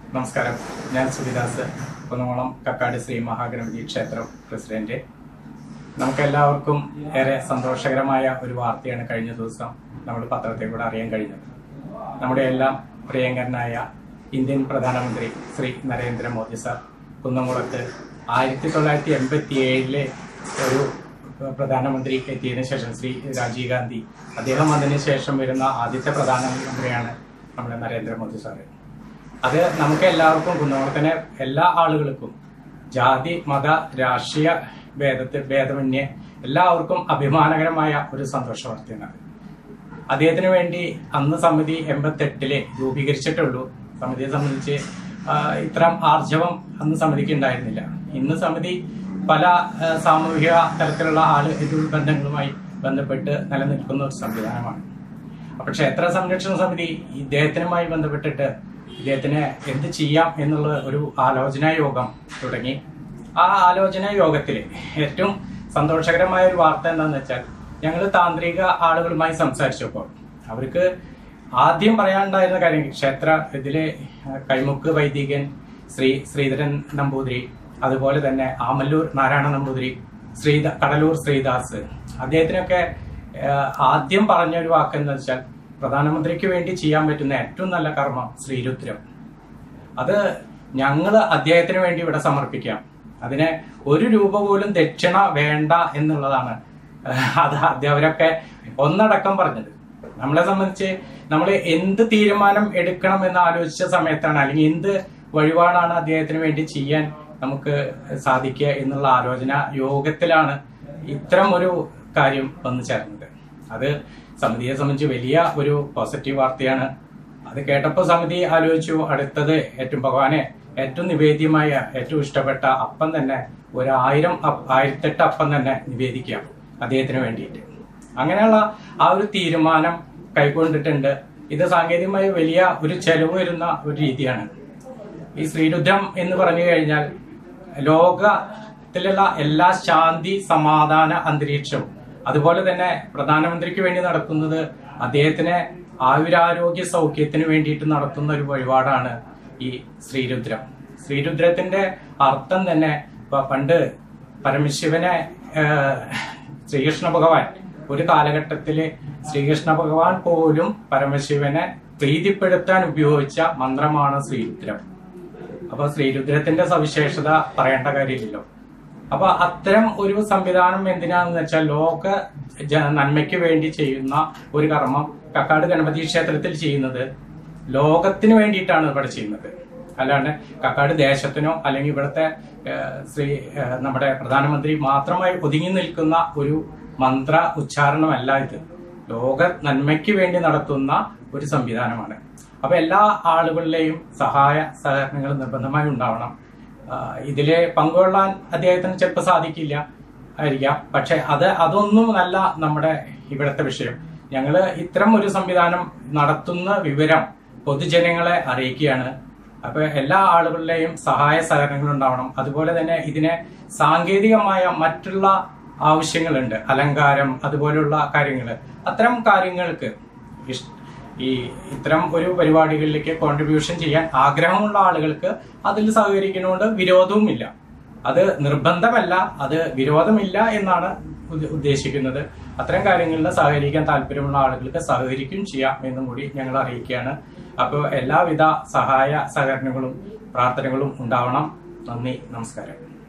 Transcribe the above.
നമസ്കാരം ഞാൻ സുബിദാസ് കുന്നംകുളം കക്കാട് ശ്രീ മഹാഗണപതി ക്ഷേത്രം പ്രസിഡന്റ് നമുക്കെല്ലാവർക്കും ഏറെ സന്തോഷകരമായ ഒരു വാർത്തയാണ് കഴിഞ്ഞ ദിവസം നമ്മൾ പത്രത്തിൽ കൂടെ അറിയാൻ കഴിഞ്ഞത് നമ്മുടെ എല്ലാം പ്രിയങ്കരനായ ഇന്ത്യൻ പ്രധാനമന്ത്രി ശ്രീ നരേന്ദ്രമോദി സാർ കുന്നംകുളത്ത് ആയിരത്തി തൊള്ളായിരത്തി എൺപത്തി ഏഴിലെ ഒരു പ്രധാനമന്ത്രി എത്തിയതിനു ശേഷം ശ്രീ രാജീവ് ഗാന്ധി അദ്ദേഹം വന്നതിന് ശേഷം വരുന്ന ആദ്യത്തെ പ്രധാനമന്ത്രിയാണ് നമ്മുടെ നരേന്ദ്രമോദി സാറ് അത് നമുക്ക് എല്ലാവർക്കും കുന്നോളത്തിനെ എല്ലാ ആളുകൾക്കും ജാതി മത രാഷ്ട്രീയ ഭേദത്തിൽ ഭേദമന്യേ എല്ലാവർക്കും അഭിമാനകരമായ ഒരു സന്തോഷ വാർത്തയാണ് അത്. അദ്ദേഹത്തിന് വേണ്ടി അന്ന് സമിതി എൺപത്തെട്ടിലെ രൂപീകരിച്ചിട്ടുള്ളൂ സമിതിയെ സംബന്ധിച്ച് ആ, ഇത്തരം ആർജവം അന്ന് സമിതിക്ക് ഉണ്ടായിരുന്നില്ല ഇന്ന് സമിതി പല ആ, സാമൂഹിക തലത്തിലുള്ള ആള് എതിർ ബന്ധങ്ങളുമായി ബന്ധപ്പെട്ട് നിലനിൽക്കുന്ന ഒരു സംവിധാനമാണ് അപ്പൊ ക്ഷേത്ര സംരക്ഷണ സമിതി ഇദ്ദേഹത്തിനുമായി ബന്ധപ്പെട്ടിട്ട് ഇദ്ദേഹത്തിന് എന്ത് ചെയ്യാം എന്നുള്ള ഒരു ആലോചനാ യോഗം തുടങ്ങി ആ ആലോചനാ യോഗത്തിൽ ഏറ്റവും സന്തോഷകരമായ ഒരു വാർത്ത എന്താണെന്ന് വെച്ചാൽ ഞങ്ങൾ താന്ത്രിക ആളുകളുമായി സംസാരിച്ചപ്പോൾ അവർക്ക് ആദ്യം പറയാനുണ്ടായിരുന്ന കാര്യം ക്ഷേത്ര ഇതിലെ ആ, കൈമുക്ക് വൈദികൻ ശ്രീ ശ്രീധരൻ നമ്പൂതിരി അതുപോലെ തന്നെ ആമല്ലൂർ നാരായണ നമ്പൂതിരി ശ്രീദ കടലൂർ ശ്രീദാസ് അദ്ദേഹത്തിനൊക്കെ ആ, ആദ്യം പറഞ്ഞ ഒരു വാക്ക് എന്താ വെച്ചാൽ പ്രധാനമന്ത്രിക്ക് വേണ്ടി ചെയ്യാൻ പറ്റുന്ന ഏറ്റവും നല്ല കർമ്മം ശ്രീരുദ്രം അത് ഞങ്ങൾ അദ്ദേഹത്തിന് വേണ്ടി ഇവിടെ സമർപ്പിക്കാം അതിന് ഒരു രൂപ പോലും ദക്ഷിണ വേണ്ട എന്നുള്ളതാണ് അത് ആദ്യം അവരൊക്കെ ഒന്നടക്കം പറഞ്ഞത് നമ്മളെ സംബന്ധിച്ച് നമ്മൾ എന്ത് തീരുമാനം എടുക്കണം എന്ന് ആലോചിച്ച സമയത്താണ് അല്ലെങ്കിൽ എന്ത് വഴിപാടാണ് അദ്ദേഹത്തിന് വേണ്ടി ചെയ്യാൻ നമുക്ക് സാധിക്കുക എന്നുള്ള ആലോചന യോഗത്തിലാണ് ഇത്തരം ഒരു കാര്യം വന്നു ചേർന്നത് അത് സമിതിയെ സംബന്ധിച്ച് വലിയ ഒരു പോസിറ്റീവ് വാർത്തയാണ് അത് കേട്ടപ്പോൾ സമിതി ആലോചിച്ചു അടുത്തത് ഏറ്റവും ഭഗവാനെ ഏറ്റവും നിവേദ്യമായ ഏറ്റവും ഇഷ്ടപ്പെട്ട അപ്പം തന്നെ ഒരു ആയിരം അപ്പ- ആയിരത്തെട്ട് അപ്പം തന്നെ നിവേദിക്കാം അദ്ദേഹത്തിന് വേണ്ടിയിട്ട് അങ്ങനെയുള്ള ആ ഒരു തീരുമാനം കൈക്കൊണ്ടിട്ടുണ്ട് ഇത് സാങ്കേതികമായി വലിയ ഒരു ചെലവ് വരുന്ന ഒരു രീതിയാണ് ഈ ശ്രീരുദ്രം എന്ന് പറഞ്ഞു കഴിഞ്ഞാൽ ലോകത്തിലുള്ള എല്ലാ ശാന്തി സമാധാന അന്തരീക്ഷവും അതുപോലെ തന്നെ പ്രധാനമന്ത്രിക്ക് വേണ്ടി നടത്തുന്നത് അദ്ദേഹത്തിന് ആയുരാരോഗ്യ സൗഖ്യത്തിന് വേണ്ടിയിട്ട് നടത്തുന്ന ഒരു വഴിപാടാണ് ഈ ശ്രീരുദ്രം ശ്രീരുദ്രത്തിന്റെ അർത്ഥം തന്നെ പ- പണ്ട് പരമശിവനെ ആ, ശ്രീകൃഷ്ണ ഭഗവാൻ ഒരു കാലഘട്ടത്തില് ശ്രീകൃഷ്ണ ഭഗവാൻ പോലും പരമശിവനെ പ്രീതിപ്പെടുത്താൻ ഉപയോഗിച്ച മന്ത്രമാണ് ശ്രീരുദ്രം അപ്പൊ ശ്രീരുദ്രത്തിന്റെ സവിശേഷത പറയേണ്ട കാര്യമില്ലല്ലോ അപ്പൊ അത്തരം ഒരു സംവിധാനം എന്തിനാന്ന് വെച്ചാൽ ലോക ജ- നന്മയ്ക്ക് വേണ്ടി ചെയ്യുന്ന ഒരു കർമ്മം കക്കാട് ഗണപതി ക്ഷേത്രത്തിൽ ചെയ്യുന്നത് ലോകത്തിന് വേണ്ടിയിട്ടാണ് ഇവിടെ ചെയ്യുന്നത് അല്ലാണ്ട് കക്കാട് ദേശത്തിനോ അല്ലെങ്കിൽ ഇവിടുത്തെ ഏഹ്, ശ്രീ ഏഹ്, നമ്മുടെ പ്രധാനമന്ത്രി മാത്രമായി ഒതുങ്ങി നിൽക്കുന്ന ഒരു മന്ത്ര ഉച്ചാരണമല്ല ഇത് ലോക നന്മയ്ക്ക് വേണ്ടി നടത്തുന്ന ഒരു സംവിധാനമാണ് അപ്പൊ എല്ലാ ആളുകളിലെയും സഹായ സഹകരണങ്ങൾ നിർബന്ധമായി ഉണ്ടാവണം ആ, ഇതില് പങ്കുകൊള്ളാൻ അദ്ദേഹത്തിന് ചിലപ്പോൾ സാധിക്കില്ല ആയിരിക്കാം പക്ഷെ അത് അതൊന്നും അല്ല നമ്മുടെ ഇവിടുത്തെ വിഷയം ഞങ്ങള് ഇത്തരം ഒരു സംവിധാനം നടത്തുന്ന വിവരം പൊതുജനങ്ങളെ അറിയിക്കുകയാണ് അപ്പൊ എല്ലാ ആളുകളുടെയും സഹായ സഹകരണങ്ങൾ ഉണ്ടാവണം അതുപോലെ തന്നെ ഇതിനെ സാങ്കേതികമായ മറ്റുള്ള ആവശ്യങ്ങളുണ്ട് അലങ്കാരം അതുപോലുള്ള കാര്യങ്ങൾ അത്തരം കാര്യങ്ങൾക്ക് ഇഷ്- ഈ ഇത്തരം ഒരു പരിപാടികളിലേക്ക് കോൺട്രിബ്യൂഷൻ ചെയ്യാൻ ആഗ്രഹമുള്ള ആളുകൾക്ക് അതിൽ സഹകരിക്കുന്നതുകൊണ്ട് വിരോധവുമില്ല അത് നിർബന്ധമല്ല അത് വിരോധമില്ല എന്നാണ് ഉദ്ദ- ഉദ്ദേശിക്കുന്നത് അത്തരം കാര്യങ്ങളിൽ സഹകരിക്കാൻ താല്പര്യമുള്ള ആളുകൾക്ക് സഹകരിക്കും ചെയ്യാം എന്നും കൂടി ഞങ്ങൾ അറിയിക്കുകയാണ് അപ്പോൾ എല്ലാവിധ സഹായ സഹകരണങ്ങളും പ്രാർത്ഥനകളും ഉണ്ടാവണം നന്ദി നമസ്കാരം